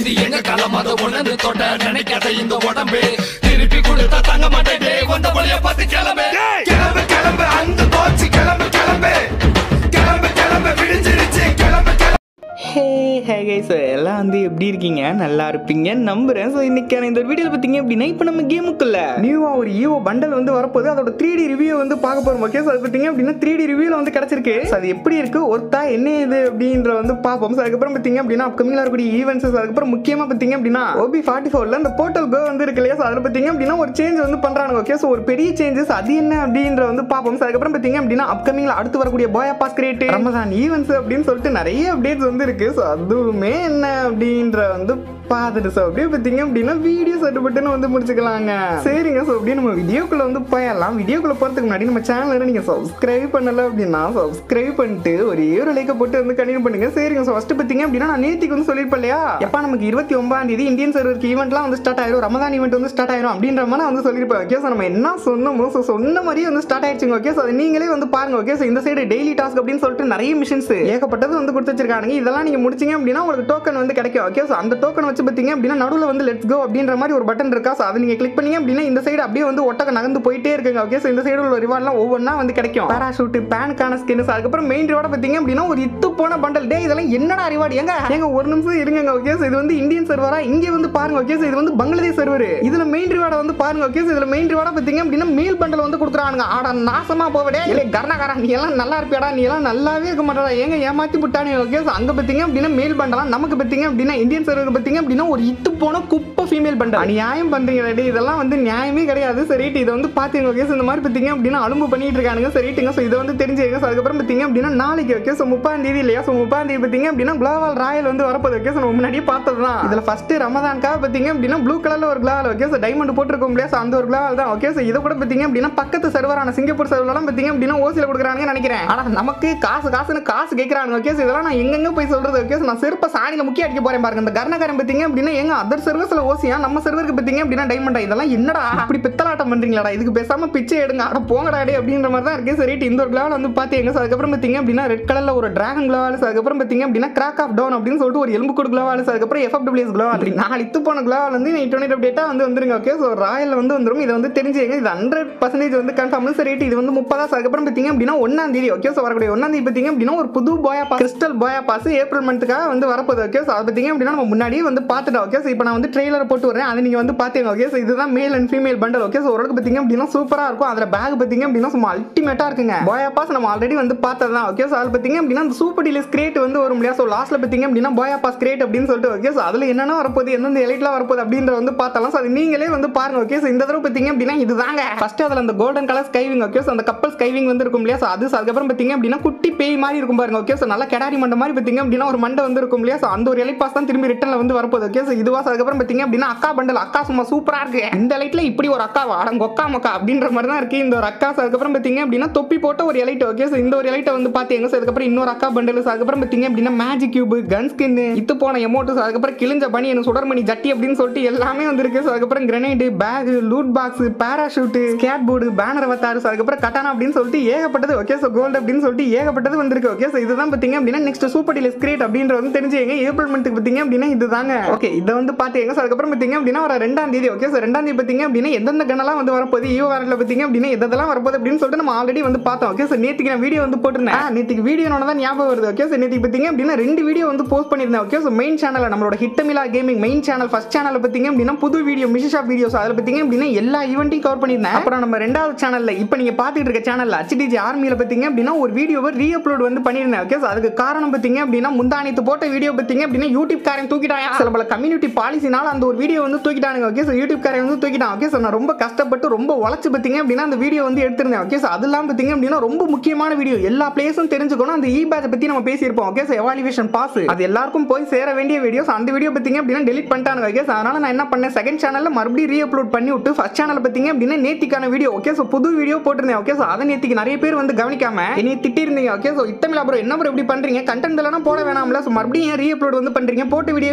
இது எங்க காலம் அதை உணர்ந்து தொட்ட நினைக்காத இந்த உடம்பு திருப்பி கொடுத்தா தங்க மாட்டேன் வந்த வழிய பார்த்து கிளம்பு கிளம்பு கிளம்பு அந்த போச்சு கிளம்பு கிளம்பு கிளம்பு கிளம்பு விடிஞ்சிருச்சு கிளம்பு கிளம்பு ஹே ஹே கை ஸோ எல்லாம் வந்து எப்படி இருக்கீங்க நல்லா இருப்பீங்க நம்புறேன் ஸோ இன்னைக்கான இந்த வீடியோவில் பார்த்தீங்க அப்படின்னா இப்போ நம்ம கேமுக்குள்ள நியூவாக ஒரு ஈவோ பண்டல் வந்து வரப்போகுது அதோட த்ரீ டி ரிவ்யூ வந்து பார்க்க போகிறோம் ஓகே ஸோ அது பார்த்தீங்க அப்படின்னா த்ரீ டி ரிவ்யூவில் வந்து கிடச்சிருக்கு ஸோ அது எப்படி இருக்கு ஒருத்தா என்ன இது அப்படின்ற வந்து பார்ப்போம் ஸோ அதுக்கப்புறம் பார்த்தீங்க அப்படின்னா அப்கமிங்கில் இருக்கக்கூடிய ஈவெண்ட்ஸ் அதுக்கப்புறம் முக்கியமாக பார்த்தீங்க அப்படின்னா ஓபி ஃபார்ட்டி ஃபோரில் இந்த போர்ட்டல் கோ வந்து இருக்கு இல்லையா ஸோ அதில் பார்த்தீங்க அப்படின்னா ஒரு சேஞ்ச் வந்து பண்ணுறாங்க ஓகே ஸோ ஒரு பெரிய சேஞ்சஸ் அது என்ன அப்படின்ற வந்து பார்ப்போம் ஸோ அதுக்கப்புறம் பார்த்தீங்க அப்படின்னா அப்கமிங்கில் அடுத்து வரக்கூடிய போயா பாஸ் கிரேட் ரமதான் ஈவெண்ட்ஸ் அப்படின்னு சொல்லிட்டு நிறைய அப்டேட்ஸ் வந்து இருக்கு ஸோ அதுவுமே என்ன அப்படின்ற வந்து பார்த்துட்டு ஸோ அப்படியே பார்த்தீங்க அப்படின்னா வீடியோ சட்டுப்பட்டுன்னு வந்து முடிச்சுக்கலாங்க சரிங்க ஸோ அப்படியே நம்ம வீடியோக்குள்ள வந்து போயிடலாம் வீடியோக்குள்ள போகிறதுக்கு முன்னாடி நம்ம சேனலில் நீங்கள் சப்ஸ்கிரைப் பண்ணல அப்படின்னா சப்ஸ்கிரைப் பண்ணிட்டு ஒரே ஒரு லைக்கை போட்டு வந்து கண்டினியூ பண்ணுங்க சரிங்க ஸோ ஃபஸ்ட்டு பார்த்தீங்க அப்படின்னா நான் நேத்திக்கு வந்து சொல்லியிருப்பேன் இல்லையா எப்போ நமக்கு இருபத்தி ஒன்பதாம் தேதி இந்தியன் சர்வருக்கு ஈவெண்ட்லாம் வந்து ஸ்டார்ட் ஆயிரும் ரமதான் ஈவெண்ட் வந்து ஸ்டார்ட் ஆயிரும் அப்படின்ற மாதிரி நான் வந்து சொல்லியிருப்பேன் ஓகே ஸோ நம்ம என்ன சொன்னோமோ ஸோ சொன்ன மாதிரியே வந்து ஸ்டார்ட் ஆயிடுச்சுங்க ஓகே ஸோ அது நீங்களே வந்து பாருங்க ஓகே ஸோ இந்த சைடு டெய்லி டாஸ்க் அப்படின்னு சொல்லிட்டு நிறைய மிஷின்ஸ் ஏகப்பட்டது வந்து கொடுத்து வச்சிருக்காங்க இதெல்லாம் நீங்க முடிச்சீங்க அப்படின்னா உங்களுக்கு டோக்கன் வந்து கிடைக்கும் ஓகே ஸோ அந்த டோக்கன் வச்சு பார்த்தீங்க அப்படின்னா நடுவில் வந்து லெட்ஸ் கோ அப்படின்ற மாதிரி ஒரு பட்டன் இருக்கா ஸோ அதை நீங்க கிளிக் பண்ணீங்க அப்படின்னா இந்த சைடு அப்படியே வந்து ஒட்டக்க நகர்ந்து போயிட்டே இருக்குங்க ஓகே ஸோ இந்த சைடு உள்ள ரிவார்ட்லாம் ஒவ்வொன்றா வந்து கிடைக்கும் பேராஷூட் பேனுக்கான ஸ்கின்ஸ் அதுக்கப்புறம் மெயின் ரிவார்டு பார்த்தீங்க அப்படின்னா ஒரு இத்து போன பண்டல் டே இதெல்லாம் என்னடா ரிவார்டு எங்க எங்க ஒரு நிமிஷம் இருங்க ஓகே ஸோ இது வந்து இந்தியன் சர்வரா இங்கே வந்து பாருங்க ஓகே ஸோ இது வந்து பங்களாதேஷ் சர்வர் இதுல மெயின் ரிவார்டை வந்து பாருங்க ஓகே ஸோ இதுல மெயின் ரிவார்டா பார்த்தீங்க அப்படின்னா மேல் பண்டல் வந்து கொடுக்குறானுங்க ஆடா நாசமா போவடே இல்லை கர்ணகாரா நீ எல்லாம் நல்லா இருப்பியாடா நீ எல்லாம் நல்லாவே இருக்க மாட்டாடா ஏங்க ஏமாத்தி விட்டானே ஓகே ஸோ அங்க பார்த்தீங்க அப்படின்னா மேல் பண்டலாம் நமக்கு பார்த்தீங்க அப்படின்னா இந்தியன் சர்வர் பார்த்தீங்க அப்படின்னா ஒரு இத்து போன குப்பை ஃபீமேல் பண்டல் நியாயம் பண்றீங்க டேய், இதெல்லாம் வந்து நியாயமே கிடையாது சரிட்டு இதை வந்து பாத்தீங்க ஓகே ஸோ இந்த மாதிரி பார்த்தீங்க அப்படின்னா அலும்பு பண்ணிட்டு இருக்கானுங்க சரிட்டுங்க ஸோ இதை வந்து தெரிஞ்சுங்க ஸோ அதுக்கப்புறம் பார்த்தீங்க அப்படின்னா நாளைக்கு ஓகே ஸோ முப்பாம் தேதி இல்லையா ஸோ முப்பாம் தேதி பார்த்தீங்க அப்படின்னா குளோவால் ராயல் வந்து வரப்போகுது ஓகே ஸோ நம்ம முன்னாடியே பார்த்தது தான் இதில் ஃபர்ஸ்ட் ரமதான்காக பார்த்தீங்க அப்படின்னா ப்ளூ கலர்ல ஒரு குளோவால் ஓகே ஸோ டைமண்ட் போட்டிருக்கோம் இல்லையா ஸோ அந்த ஒரு குளோவால் தான் ஓகே ஸோ இதை கூட பார்த்தீங்க அப்படின்னா பக்கத்து சர்வரான சிங்கப்பூர் சர்வரெல்லாம் பார்த்தீங்க அப்படின்னா ஓசியில் கொடுக்குறாங்கன்னு நினைக்கிறேன் ஆனால் நமக்கு காசு காசுன்னு காசு கேட்குறாங்க ஓகே ஸோ இதெல்லாம் நான் எங்கெங்க போய் சொல்றது ஓகே ஸோ நான் செருப்ப சாணியில் முக்கிய அடிக்க போறேன் பாருங்க இந்த கர்ணகாரன் பார்த்தீங்க அப்படின்னா எங்க அதர் சர்வீஸ்ல ஓசியா நம்ம சர்வருக்கு பார்த்தீங்க அப்படின்னா டைமண்டா இதெல்லாம் என்னடா இப்படி பித்தலாட்டம் பண்றீங்களாடா இதுக்கு பேசாம பிச்சை எடுங்க அட போங்கடா டே அப்படின்ற மாதிரி தான் இருக்கு சரி இந்த ஒரு கிளாவல் வந்து பாத்தீங்க so அதுக்கப்புறம் பார்த்தீங்க அப்படின்னா ரெட் கலர்ல ஒரு டிராகன் கிளாவல் அதுக்கப்புறம் பார்த்தீங்க அப்படின்னா கிராக் ஆஃப் டவுன் அப்படின்னு சொல்லிட்டு ஒரு எலும்பு கோடு கிளாவல் அதுக்கப்புறம் எஃப்டபிள்யூஎஸ் கிளாவல் நாலு இத்து போன கிளாவல் வந்து இன்டர்நெட் அப்டேட்டா வந்து வந்துருங்க ஓகே ஸோ ராயல் வந்து வந்துரும் இதை வந்து தெரிஞ்சுங்க இது ஹண்ட்ரட் பர்சன்டேஜ் வந்து கன்ஃபார்ம் சரி இது வந்து முப்பதா அதுக்கப்புறம் பார்த்தீங்க அப்படின்னா ஒன்னாம் தேதி ஓகே ஸோ வரக்கூடிய ஒன்னாம் தேதி பார்த்தீங்க அப்படின்னா ஒரு புது போயா பாஸ் கிறிஸ்டல் போயா பாஸ் ஏப்ரல் மந்த்துக்காக வந்து வரப்போகுது ஓகே ஸோ அதை பார்த்தீங்க அப்படின்னா நம்ம முன்னாடியே வந்து பார்த்துட்டோம் ஓகே ஸோ இப்போ நான் வந்து ட்ரெய்லர் போட்டு வரேன் அதை நீங்கள் வந்து பார்த்தீங்க ஓகே ஸோ இதுதான் male and female bundle okay so ஓரளவுக்கு பார்த்தீங்க அப்படின்னா சூப்பராக இருக்கும் அதில் பேக் பார்த்தீங்க அப்படின்னா சும்மா அல்டிமேட்டாக இருக்குங்க போயா பாஸ் நம்ம ஆல்ரெடி வந்து பார்த்தது தான் ஓகே ஸோ அதில் பார்த்தீங்க அப்படின்னா அந்த சூப்பர் டீலர்ஸ் கிரேட் வந்து வரும் இல்லையா ஸோ லாஸ்ட்டில் பார்த்தீங்க அப்படின்னா போயா பாஸ் கிரேட் அப்படின்னு சொல்லிட்டு ஓகே ஸோ அதில் என்னென்ன வரப்போகுது எந்தெந்த எலைட்லாம் வரப்போகுது அப்படின்ற வந்து பார்த்தலாம் ஸோ அது நீங்களே வந்து பாருங்க ஓகே ஸோ இந்த தடவை பார்த்தீங்க அப்படின்னா இதுதாங்க ஃபர்ஸ்ட் அதில் அந்த golden colour sky wing okay so அந்த கப்பல் ஸ்கைவிங் வந்து இருக்கும் இல்லையா ஸோ அது so அதுக்கப்புறம் பார்த்தீங்க அப்படின்னா குட்டி பேய் மாதிரி இருக்கும் பாருங்க ஓகே ஸோ நல்லா கெடாரி மண்டை மாதிரி பார்த்தீங்க அப்படின்னா ஒரு மண்டை வந்து இருக்கும் இல்லையா ஸோ அந்த ஒரு இலைப்பாஸ் தான் திரும்பி ரிட்டர்ல வந்து வரப்போகுது ஓகே ஸோ இதுவா so அதுக்கப்புறம் பார்த்தீங்க அப்படின்னா அக்கா பண்டல் அக்கா சும்மா சூப்பரா இருக்கு இந்த லைட்ல இப்படி ஒரு அக்கா அடங்க ஒக்கா மக்கா அப்படின்ற மாதிரி தான் இருக்கு இந்த ஒரு அக்கா so அதுக்கப்புறம் பார்த்தீங்க அப்படின்னா தொப்பி போட்ட ஒரு எலைட் ஓகே ஸோ இந்த ஒரு எலைட்டை வந்து பார்த்தீங்க ஸோ அதுக்கப்புறம் இன்னொரு அக்கா பண்டல் so அதுக்கப்புறம் பார்த்தீங்க அப்படின்னா மேஜிக் கியூப் கன் ஸ்கின் இத்து போன எமோட்டு அதுக்கப்புறம் கிழிஞ்ச பனி எனக்கு சுடர்மணி ஜட்டி அப்படின்னு சொல்லிட்டு எல்லாமே வந்துருக்கு ஸோ அதுக்கப்புறம் grenade pack loot box parachute skateboard banner வத்தாரு ஸோ அதுக்கப்புறம் கட்டானா அப்படின்னு சொல்லிட்டு ஏகப்பட்டது ஓகே ஸோ கோல்டு அப்படின்னு சொல்லிட்டு ஏகப்பட்டது வந்திருக்கு ஓகே ஸோ இதுதான் பார்த்தீங்க அப்படின்னா நெக்ஸ்ட் சூப்பர் டீலஸ் கிரேட் அப்படின்ற வந்து தெரிஞ்சுங்க ஏப்ரல் மந்த்துக்கு பார்த்தீங்க அப்படின்னா இதுதாங்க ஓகே இதை வந்து பார்த்தீங்க ஸோ அதுக்கப்புறம் பார்த்தீங்க அப்படின்னா ஒரு ரெண்டாம் தேதி ஓகே ஸோ ரெண்டாம் தேதி பார்த்தீங்க அப்படின்னா எந்தெந்த கண்ணெல்லாம் வந்து வரப்போகுது ஈவோ வாரத்தில் பார்த்தீங்க அப்படின்னா எதெல்லாம் வரப்போகுது அப்படின்னு சொல்லிட்டு நம்ம ஆல்ரெடி வந்து பார்த்தோம் ஓகே ஸோ நேற்றுக்கு நான் வீடியோ வந்து போட்டிருந்தேன் ஆ, நேற்றுக்கு வீடியோனோட தான் ஞாபகம் வருது ஓகே ஸோ நேற்றுக்கு பார்த்தீங்க அப்படின்னா ரெண்டு வீடியோ வந்து போஸ்ட் பண்ணியிருந்தேன் ஓகே ஸோ மெயின் சேனல் நம்மளோட ஹிட்டமிலா gaming main channel first channel பார்த்தீங்க அப்படின்னா புது வீடியோ மிஷிஷா வீடியோஸ் அதில் பார்த்தீங்க அப்படின்னா எல்லா ஈவெண்ட்டையும் கவர் பண்ணியிருந்தேன் அப்புறம் நம்ம ரெண்டாவது சேனல்ல இப்போ நீங்க பார்த்துட்டு இருக்க சேனல்ல ஹச்டிஜி ஆர்மியில் பார்த்தீங்க அப்படின்னா ஒரு வீடியோவை ரீ அப்லோட் வந்து பண்ணியிருந்தேன் ஓகே ஸோ அதுக்கு காரணம் பார்த்தீங்க அப்படின்னா முந்தானித்து போட்ட வீடியோ பார்த்தீங்க அப்படின்னா யூடியூப் காரன் தூக்கிட்டாங்க சில பல கம்யூனிட்டி பாலிசினால அந்த ஒரு வீடியோ வந்து தூக்கிட்டானுங்க ஓகே ஸோ யூடியூப் காரன் வந்து தூக்கிட்டான் ஓகே ஸோ நான் ரொம்ப கஷ்டப்பட்டு ரொம்ப உழைச்சு பார்த்தீங்க அப்படின்னா அந்த வீடியோ வந்து எடுத்திருந்தேன் ஓகே ஸோ அதெல்லாம் பார்த்தீங்க அப்படின்னா ரொம்ப முக்கியமான வீடியோ எல்லா பிளேஸும் தெரிஞ்சுக்கணும் அந்த இ பேட்ச் பத்தி நம்ம பேசியிருப்போம் ஓகே ஸோ எவாலுவேஷன் பாஸ் அது எல்லாருக்கும் போய் சேர வேண்டிய வீடியோஸ் அந்த வீடியோ பார்த்தீங்க அப்படின்னா டெலிட் பண்ணிட்டாங்க ஓகே ஸோ அதனால நான் என்ன பண்ணேன் செகண்ட் சேனல்ல மறுபடியும் ரீ அப்லோட் பண்ணி விட்டு ஃபர்ஸ்ட் சேனல் பார்த்தீங்க அப்படின்னா நேத்திக்கான வீடியோ ஓகே ஸோ புது வீடியோ போட்டிருந்தேன் ஓகே ஸோ அதை நேத்திக்கு நிறைய பேர் வந்து கவனிக்காம என்னை திட்டிருந்தீங்க ஓகே ஸோ இத்தமிழா ப்ரோ என்ன ப்ரோ இப்படி பண்றீங்க கண்டென்ட் இல்லைனா போட வேணாம்ல ஸோ மறுபடியும் ஏன் ரீ அப்லோட் வந்து பண்றீங்க போட்ட வீடியோவே ஏன் போடுறீங்க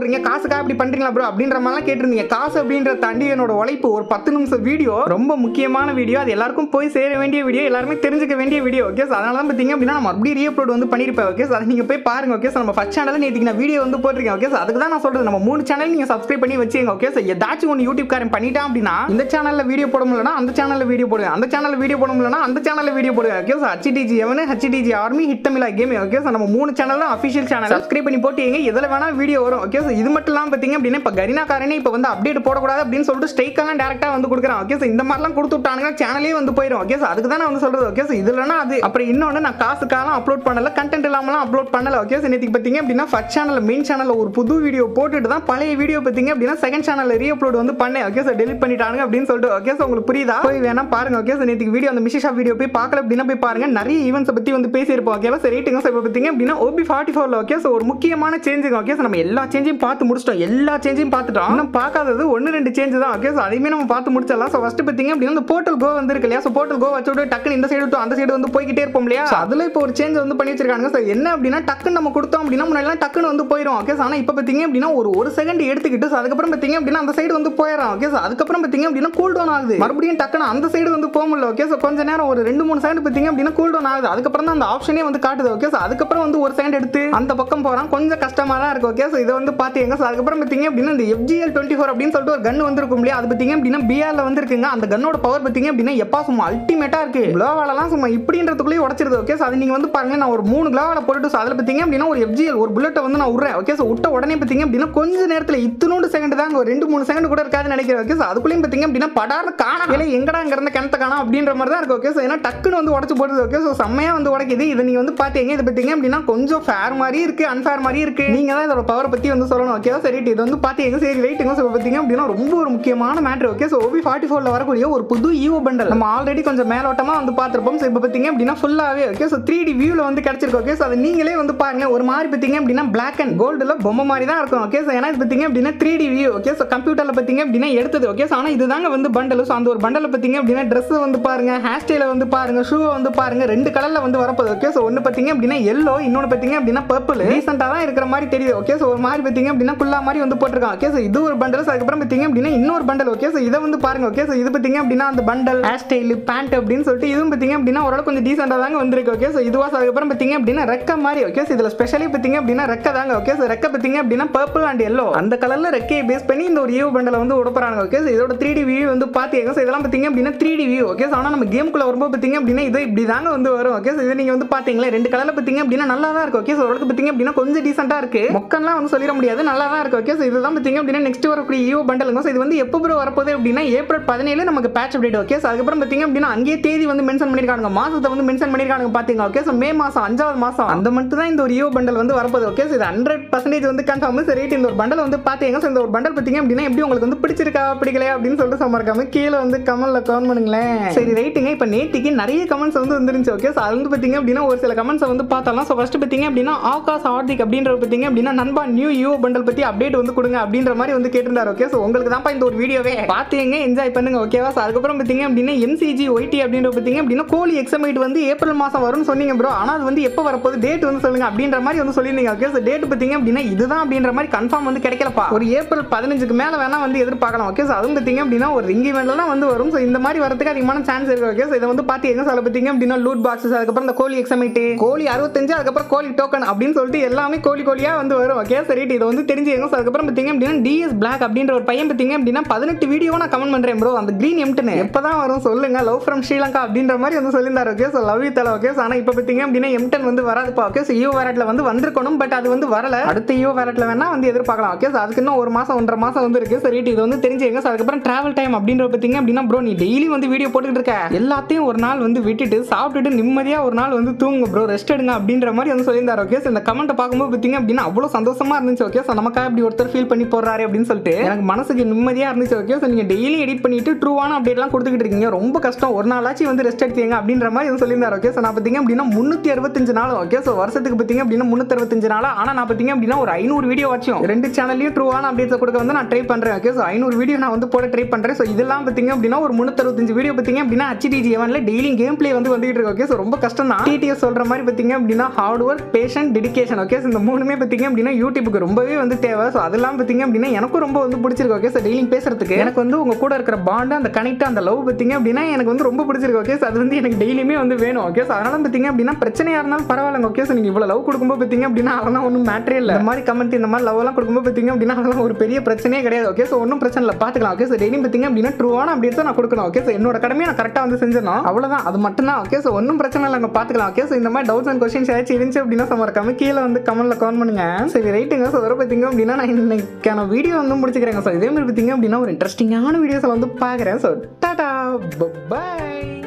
போடுறீங்க காசுக்காக இப்படி பண்றீங்களா ப்ரோ அப்படின்ற மாதிரிலாம் கேட்டிருந்தீங்க காசு அப்படின்ற தாண்டி என்னோட உழைப்பு ஒரு பத்து நிமிஷம் வீடியோ ரொம்ப முக்கியமான வீடியோ அது எல்லாருக்கும் போய் சேர வேண்டிய வீடியோ எல்லாருமே தெரிஞ்சுக்க வேண்டிய வீடியோ ஓகே ஸோ அதனால தான் பார்த்தீங்க அப்படின்னா நம்ம அப்படியே ரீஅப்லோட் வந்து பண்ணியிருப்பேன் ஓகே ஸோ அதை நீங்கள் போய் பாருங்க ஓகே ஸோ நம்ம ஃபஸ்ட் சேனலில் நேற்றுக்கு நான் வீடியோ வந்து போட்டிருக்கேன் ஓகே ஸோ அதுக்கு தான் நான் சொல்றது நம்ம மூணு சேனல் நீங்கள் சப்ஸ்கிரைப் பண்ணி வச்சுங்க ஓகே ஸோ ஏதாச்சும் ஒன்று யூடியூப் காரன் பண்ணிட்டான் அப்படின்னா இந்த சேனலில் வீடியோ போட முடியலனா அந்த சேனலில் வீடியோ போடுவேன் அந்த சேனலில் வீடியோ போட முடியலனா அந்த சேனலில் வீடியோ போடுவேன் ஓகே ஸோ ஹச்டிஜி எவனு ஹச்டிஜி ஆர்மி ஹிட் தமிழா கேம் ஓகே ஸோ நம்ம மூணு சேனல் தான் அஃபிஷியல் சேனல் சப்ஸ்கிரைப் பண்ணி போட்டீங்க எதில் வேணா வீடியோ வரும் ஓகே ஸோ இது மட்டும் இல்லாமல் பார்த்தீங்க அப்படின்னா இப்போ கரினா காரனே இப்போ வந்து அப்டேட் போடக்கூடாது அப்படின்னு சொல்லிட்டு ஸ்ட்ரைக்கெல்லாம் டேரக்டாக வந்து கொடுக்குறான் ஓகே ஸோ இந்த மாதிரிலாம் கொடுத்து விட்டானுங்கன்னா சேனலே வந்து போயிடும் ஓகே ஸோ அதுக்கு தான் நான் வந்து சொல்றது ஓகே ஸோ இதுலனா அது அப்புறம் இன்னொன்று நான் காசுக்காலாம் அப்லோட் பண்ணல கண்டென்ட் இல்லாமலாம் அப்லோட் பண்ணல ஓகே ஸோ நேற்றுக்கு பார்த்தீங்க அப்படின்னா ஃபர்ஸ்ட் சேனல் மெயின் சேனலில் ஒரு புது வீடியோ போட்டுட்டு தான் பழைய வீடியோ பார்த்தீங்க அப்படின்னா செகண்ட் சேனலில் ரீ அப்லோட் வந்து பண்ணேன் ஓகே ஸோ டெலிட் பண்ணிட்டாங்க அப்படின்னு சொல்லிட்டு ஓகே ஸோ உங்களுக்கு புரியுதா போய் வேணா பாருங்க ஓகே ஸோ நேற்றுக்கு வீடியோ அந்த மிஷிஷா வீடியோ போய் பார்க்கல அப்படின்னா போய் பாருங்க நிறைய ஈவெண்ட்ஸை பற்றி வந்து பேசியிருப்போம் ஓகேவா சரி ரேட்டிங்க இப்போ பார்த்தீங்க அப்படின்னா ஓபி ஃபார்ட்டி ஃபோரில் ஓகே ஸோ ஒரு முக்கியமான சேஞ்சுங்க ஓகே ஸோ நம்ம எல்லா சேஞ்சையும் பார்த்து முடிச்சிட்டோம் எல்லா சேஞ்சையும் பார்த்துட்டோம் இன்னும் பார்க்காதது ஒன்று ரெண்டு சேஞ்ச் தான் ஓகே ஸோ அதையுமே நம்ம பார்த்து முடிச்சிடலாம் ஸோ ஃபஸ்ட்டு பார்த்தீங்க அப்படின்னா இந்த போர்ட்டல் கோ வந்து இருக்கு இல்லையா ஸோ போர்ட்டல் கோ வச்சு விட்டு டக்குன்னு இந்த சைடு டு அந்த சைடு வந்து போய்கிட்டே இருப்போம் இல்லையா ஸோ அதில் இப்போ ஒரு சேஞ்ச் வந்து பண்ணி வச்சிருக்காங்க ஸோ என்ன அப்படின்னா டக்குன்னு நம்ம கொடுத்தோம் அப்படின்னா முன்னாடிலாம் டக்குன்னு வந்து போயிடும் ஓகே ஸோ ஆனால் இப்போ பார்த்தீங்க அப்படின்னா ஒரு ஒரு செகண்ட் எடுத்துக்கிட்டு ஸோ அதுக்கப்புறம் பார்த்தீங்க அப்படின்னா அந்த சைடு வந்து போயிடும் ஓகே ஸோ அதுக்கப்புறம் பார்த்தீங்க அப்படின்னா கூல் டவுன் ஆகுது மறுபடியும் டக்குன்னு அந்த சைடு வந்து போக முடியல ஓகே ஸோ கொஞ்ச நேரம் ஒரு ரெண்டு மூணு செகண்ட் பார்த்தீங்க அப்படின்னா கூல் டவுன் ஆகுது அதுக்கப்புறம் தான் அந்த ஆப்ஷனே வந்து காட்டுது ஓகே ஸோ அதுக்கப்புறம் வந்து ஒரு செகண்ட் எடுத்து அந்த பக்கம் போகிறான் கொஞ்சம் கஷ்டமாக தான் இருக்கு ஓகே ஸோ இதை வந்து பார்த்தீங்க ஸோ அதுக்கப்புறம் பார்த்தீங்க அப்படின்னா இந்த எஃப்ஜிஎல் டுவெண்ட்டி ஃபோர் அப்படின்னு சொல்லிட்டு ஒரு கன் வந்துருக்கும் இல்லையா அது பார்த்தீங்க அப்படின்னா பிஆர்ல வந்து இருக்குங்க அந்த கன்னோட பவர் பார்த்தீங்க அப்படின்னா எப்பா சும்மா அல்டிமேட்டாக இருக்கு குளோவாலலாம் சும்மா இப்படின்றதுக்குள்ளேயே உடச்சிருது ஓகே ஸோ அது நீங்கள் வந்து பாருங்க நான் ஒரு மூணு குளோவால போட்டுட்டு ஸோ அதில் பார்த்தீங்க அப்படின்னா ஒரு எஃப்ஜிஎல் ஒரு புல்லட்டை வந்து நான் விட்றேன் ஓகே ஸோ விட்ட உடனே பார்த்தீங்க அப்படின்னா கொஞ்ச நேரத்தில் இத்தனோண்டு செகண்ட் தான் ஒரு ரெண்டு மூணு செகண்ட் கூட இருக்காதுன்னு நினைக்கிறேன் ஓகே ஸோ அதுக்குள்ளேயும் பார்த்தீங்க அப்படின்னா படார்னு காணா இல்லை எங்கடா இங்க இருந்த கிணத்த காணா அப்படின்ற மாதிரி தான் இருக்கு ஓகே ஸோ ஏன்னா டக்குன்னு வந்து உடச்சு போடுது ஓகே ஸோ செம்மையாக வந்து உடைக்குது இதை நீங்கள் வந்து பார்த்தீங்க இது பார்த்தீங்க அப்படின்னா கொஞ்சம் ஃபேர் மாதிரி இருக்கு அன்ஃபேர் மாதிரி இருக்கு நீங்கள் தான் இதோட பவரை பற்றி வந்து சொல்லணும் ஓகே சரி இது வந்து பார்த்தீங்க சரி ரைட்டுங்க ஸோ பார்த்தீங்க அப்படின்னா ரொம்ப ஒரு முக்கியமான matter okay so OB forty ஃபோரில் வரக்கூடிய ஒரு புது ஈவோ பண்டல் நம்ம ஆல்ரெடி கொஞ்சம் மேலோட்டமாக வந்து பார்த்துருப்போம் ஸோ இப்போ பார்த்தீங்க அப்படின்னா ஃபுல்லாகவே ஓகே ஸோ த்ரீ டி வியூவில் வந்து கிடச்சிருக்கு ஓகே ஸோ அதை நீங்களே வந்து பாருங்க ஒரு மாதிரி பார்த்தீங்க அப்படின்னா பிளாக் அண்ட் கோல்டில் பொம்மை மாதிரி தான் இருக்கும் ஓகே ஸோ ஏன்னா இது பார்த்தீங்க அப்படின்னா three D view okay so கம்ப்யூட்டரில் பார்த்தீங்க அப்படின்னா எடுத்தது ஓகே ஸோ ஆனால் இதுதாங்க வந்து பண்டல் ஸோ அந்த ஒரு பண்டலில் பார்த்தீங்க அப்படின்னா ட்ரெஸ் வந்து பாருங்க ஹேர் ஸ்டைலை வந்து பாருங்க ஷூ வந்து பாருங்க ரெண்டு கலரில் வந்து வரப்போகுது ஓகே ஸோ ஒன்று பார்த்தீங்க அப்படின்னா எல்லோ இன்னொன்று பார்த்தீங்க அப்படின்னா பர்பிள் ரீசெண்டாக தான் இருக்கிற மாதிரி தெரியுது ஓகே ஸோ ஒரு மாதிரி பார்த்தீங்க அப்படின்னா குல்லா மாதிரி வந்து போட்டிருக்காங்க ஓகே ஸோ இது ஒரு பண்டல் அதுக்கப்புறம் பார்த்தீங்க அப்படின்னா இன்னொரு பண்டல் ஓகே ஸோ இதை வந்து பாருங்க ஓகே ஸோ இது பார்த்தீங்க அப்படின்னா அந்த பண்டல் ஹேர் ஸ்டைல் பேண்ட் அப்படின்னு சொல்லிட்டு இதுவும் பார்த்தீங்க அப்படின்னா ஓரளவு கொஞ்சம் டீசெண்டாக தாங்க வந்திருக்கு ஓகே ஸோ இதுவா so அதுக்கப்புறம் பார்த்தீங்க அப்படின்னா ரெக்க மாதிரி ஓகே ஸோ இதில் ஸ்பெஷலி பார்த்தீங்க அப்படின்னா ரெக்க தாங்க ஓகே ஸோ ரெக்க பார்த்தீங்க அப்படின்னா பர்பிள் அண்ட் எல்லோ அந்த கலரில் ரெக்கையை பேஸ் பண்ணி இந்த ஒரு ஈவ் பண்டலை வந்து உடப்புறாங்க ஓகே ஸோ இதோட த்ரீ டி வியூ வந்து பார்த்தீங்க ஸோ இதெல்லாம் பார்த்தீங்க அப்படின்னா three D view okay so ஆனால் நம்ம கேமுக்குள்ள வரும்போது பார்த்தீங்க அப்படின்னா இது இப்படி தாங்க வந்து வரும் ஓகே ஸோ இது நீங்கள் வந்து பார்த்தீங்களா ரெண்டு கலரில் பார்த்தீங்க அப்படின்னா நல்லா தான் இருக்கு ஓகே ஸோ ஓரளவுக்கு பார்த்தீங்க அப்படின்னா கொஞ்சம் டீசெண்டாக இருக்கு மொக்கம்லாம் வந்து சொல்லிட முடியாது நல்லா தான் இருக்கு ஓகே ஸோ இதுதான் பார்த்தீங்க அப்படின்னா நெக்ஸ்ட் வரக்கூடிய ஈவோ பண்டலுங்க ஸோ இது வந்து எப்போ ப்ரோ வரப்போகுது அப்படின்னா ஏப்ரல் பதினேழு நமக்கு பேட்ச் அப்டேட் ஓகே ஸோ அதுக்கப்புறம் பார்த்தீங்க அப்படின்னா அங்கேயே தேதி வந்து மென்ஷன் பண்ணியிருக்காங்க மாசத்தை வந்து மென்ஷன் பண்ணியிருக்காங்க பார்த்தீங்க ஓகே ஸோ மே மாதம் அஞ்சாவது மாதம் அந்த மட்டும் தான் இந்த ஒரு ஈவோ பண்டல் வந்து வரப்போகுது ஓகே ஸோ இது ஹண்ட்ரட் பர்சன்டேஜ் வந்து கன்ஃபார்ம் சரி இந்த ஒரு பண்டல் வந்து பார்த்தீங்க ஸோ இந்த ஒரு பண்டல் பார்த்தீங்க அப்படின்னா எப்படி உங்களுக்கு வந்து பிடிச்சிருக்கா பிடிக்கலையா அப்படின்னு சொல்லிட்டு சமர்க்காம கீழே வந்து கமெண்ட்ல கமெண்ட் பண்ணுங்களேன் சரி ரைட்டுங்க இப்போ நேத்திக்கு நிறைய கமெண்ட்ஸ் வந்து வந்துருந்துச்சு ஓகே ஸோ அது வந்து பார்த்தீங்க அப்படின்னா ஒரு சில கமெண்ட்ஸ் வந்து பார்த்தலாம் ஸோ ஃபர்ஸ்ட் பார்த்தீங்க அப்படின்னா ஆகாஷ் ஹார்திக் அப்படின்ற பார்த்தீங்க அப்படின்னா நண்பா நியூ யூ பண்டல் பற்றி அப்டேட் வந்து கொடுங்க அப்படின்ற மாதிரி வந்து கேட்டிருந்தாரு ஓகே ஸோ உங்களுக்கு தான்ப்பா இந்த ஒரு வீடியோவே பார்த்தீங்க என்ஜாய் பண்ணுங்க ஓகேவா ஸோ அதுக்கப்புறம் பார்த்தீங்க அப்படின்னா எம்சிஜி ஒய்டி அப்படின்ற பார்த்தீங்க அப்படின்னா கோலி எக்ஸமைட் வந்து ஏப்ரல் மாதம் வரும்னு சொன்னீங்க ப்ரோ ஆனால் அது வந்து எப்போ வரப்போகுது டேட் வந்து சொல்லுங்க அப்படின்ற மாதிரி வந்து சொல்லியிருந்தீங்க ஓகே ஸோ டேட் பார்த்தீங்க அப்படின்னா இதுதான் அப்படின்ற மாதிரி கன்ஃபார்ம் வந்து கிடைக்கலப்பா ஒரு ஏப்ரல் பதினஞ்சுக்கு மேலே வேணா வந்து எதிர்பார்க்கலாம் ஓகே ஸோ அதுவும் பார்த்தீங்க அப்படின்னா ஒரு ரிங் இவெண்ட்ல தான் வந்து வரும் ஸோ இந்த மாதிரி வரதுக்கு அதிகமான சான்ஸ் இருக்கு ஓகே ஸோ இதை வந்து பார்த்தீங்க ஸோ அதில் பார்த்தீங்க அப்படின்னா லூட் பாக்ஸஸ் அதுக்கப்புறம் இந்த கோலி எக்ஸமைட் கோலி அறுபத்தஞ்சு அதுக்கப்புறம் கோலி டோக்கன் அப்படின்னு சொல்லிட்டு எல்லாமே கோலி கோலியாக வந்து வரும் ஓகே சரி இதை வந்து தெரிஞ்சுங்க ஸோ அதுக்கப்புறம் பார்த்தீங்க அப்படின்னா டிஎஸ் பிளாக் அப்படின்ற ஒரு பையன் பார்த்தீங்க அப்படின்னா பதினெட்டு வீடியோ நான் கமெண்ட் பண்ணுறேன் ப்ரோ அந்த க்ரீன் எம்ட்டுன்னு எப்போ தான் வரும் சொல்லுங்க லவ் ஃப்ரம் ஸ்ரீலங்கா அப்படின்ற மாதிரி வந்து சொல்லியிருந்தாரு ஓகே ஸோ லவ் யூ தலை ஓகே ஸோ ஆனால் இப்போ பார்த்தீங்க அப்படின்னா எம்டன் வந்து வராதுப்பா ஓகே ஸோ ஈவோ வேரட்டில் வந்து வந்திருக்கணும் பட் அது வந்து வரல அடுத்த ஈவோ வேரட்டில் வேணா வந்து எதிர்பார்க்கலாம் ஓகே ஸோ அதுக்கு இன்னும் ஒரு மாதம் ஒன்றரை மாதம் வந்து இருக்கு சரி இது வந்து தெரிஞ்சுங்க ஸோ அதுக்கப்புறம் டிராவல் டைம் அப்படின்ற பார்த்தீங்க அப்படின்னா ப்ரோ நீ டெய்லி வந்து வீடியோ போட்டுக்கிட்டு இருக்க எல்லாத்தையும் ஒரு நாள் வந்து விட்டுட்டு சாப்பிட்டுட்டு நிம்மதியாக ஒரு நாள் வந்து தூங்க ப்ரோ ரெஸ்ட் எடுங்க அப்படின்ற மாதிரி வந்து சொல்லியிருந்தாரு ஓகே ஸோ இந்த கமெண்ட்டை பார்க்கும்போது பார்த்தீங்க அப்படின்னா அவ்வளோ சந்தோஷமா இருந்துச்சு ஓகே ஸோ நமக்காக இப்படி ஒருத்தர் ஃபீல் பண்ணி போடுறாரு அப்படின்னு சொல்லிட்டு எனக்கு மனசுக்கு நிம்மதியாக இருந்துச்சு ஓகே ஸோ நீங்கள் டெய்லி எடிட் பண்ணிட்டு ட்ரூவான அப்டேட்லாம் கொடுத்துக்கிட்டு இருக்கீங்க ரொம்ப கஷ்டம் ஒரு நாளாச்சும் வந்து ரெஸ்ட் எடுத்தீங்க அப்படின்ற மாதிரி வந்து சொல்லியிருந்தாரு ஓகே ஸோ நான் பார்த்தீங்க அப்படின்னா முந்நூற்றி அறுபத்தஞ்சு நாள் ஓகே ஸோ வருஷத்துக்கு பார்த்தீங்க அப்படின்னா முந்நூற்றி அறுபத்தஞ்சு நாள் ஆனால் நான் பார்த்தீங்க அப்படின்னா ஒரு ஐநூறு வீடியோ வச்சும் ரெண்டு சேனல்லையும் ட்ரூவான அப்டேட்ஸை கொடுக்க வந்து நான் ட்ரை பண்ணுறேன் ஓகே ஸோ ஐநூறு வீடியோ நான் வந்து போட ட்ரை பண்ணுறேன் ஸோ இதெல்லாம் பார்த்தீங்க அப்படின்னா ஒரு முந்நூற்றறுபத்தஞ்சு வீடியோ பார்த்தீங்க அப்படின்னா ஹச்டிஜி எவனில் டெய்லி கேம் ப்ளே வந்து வந்துகிட்டு இருக்கு ஓகே ஸோ ரொம்ப கஷ்டம் தான் டிடிஎஸ் சொல்கிற மாதிரி பார்த்தீங்க அப்படின்னா hard work passion dedication okay so இந்த மூணுமே பார்த்தீங்க அப்படின்னா யூடியூபுக்கு ரொம்பவே ரொம்பவே வந்து தேவை ஸோ அதெல்லாம் பார்த்தீங்க அப்படின்னா எனக்கும் ரொம்ப வந்து பிடிச்சிருக்கு ஓகே சார் டெய்லியும் பேசுறதுக்கு எனக்கு வந்து உங்க கூட இருக்கிற பாண்டு அந்த கனெக்ட் அந்த லவ் பார்த்தீங்க அப்படின்னா எனக்கு வந்து ரொம்ப பிடிச்சிருக்கு ஓகே சார் அது வந்து எனக்கு டெய்லியுமே வந்து வேணும் ஓகே சார் அதனால பார்த்தீங்க அப்படின்னா பிரச்சனையா இருந்தாலும் பரவாயில்ல ஓகே சார் நீங்க இவ்வளோ லவ் கொடுக்கும்போது பார்த்தீங்க அப்படின்னா அதெல்லாம் ஒன்றும் மேட்டரே இல்லை இந்த மாதிரி கமெண்ட் இந்த மாதிரி லவ் எல்லாம் கொடுக்கும்போது பார்த்தீங்க அப்படின்னா அதெல்லாம் ஒரு பெரிய பிரச்சனையே கிடையாது ஓகே சார் ஒன்றும் பிரச்சனை இல்லை பார்த்துக்கலாம் ஓகே சார் டெய்லியும் பார்த்தீங்க அப்படின்னா ட்ரூவான அப்படி தான் நான் கொடுக்கணும் ஓகே சார் என்னோட கடமையை நான் கரெக்டாக வந்து செஞ்சிடணும் அவ்வளோதான் அது மட்டும் தான் ஓகே சார் ஒன்றும் பிரச்சனை இல்லை அங்கே பார்த்துக்கலாம் ஓகே சார் இந்த மாதிரி டவுட்ஸ் அண்ட் கொஸ்டின்ஸ் ஏதாச்சும் இருந்துச்சு அப்படின்னா சார் மறக்காம கீழே வந்து கமெண்ட்ல கமெண்ட் பண்ணுங்க சரி ரைட்டுங்க சார் வர பார்த்தீங்க அப்படின்னா நான் இன்னைக்கான வீடியோ வந்து முடிச்சுக்கிறேங்க சார் இதே மாதிரி பார்த்தீங்க அப்படின்னா ஒரு இன்ட்ரெஸ்டிங்கான வீடியோஸில் வந்து பார்க்குறேன் ஸோ டாடா பை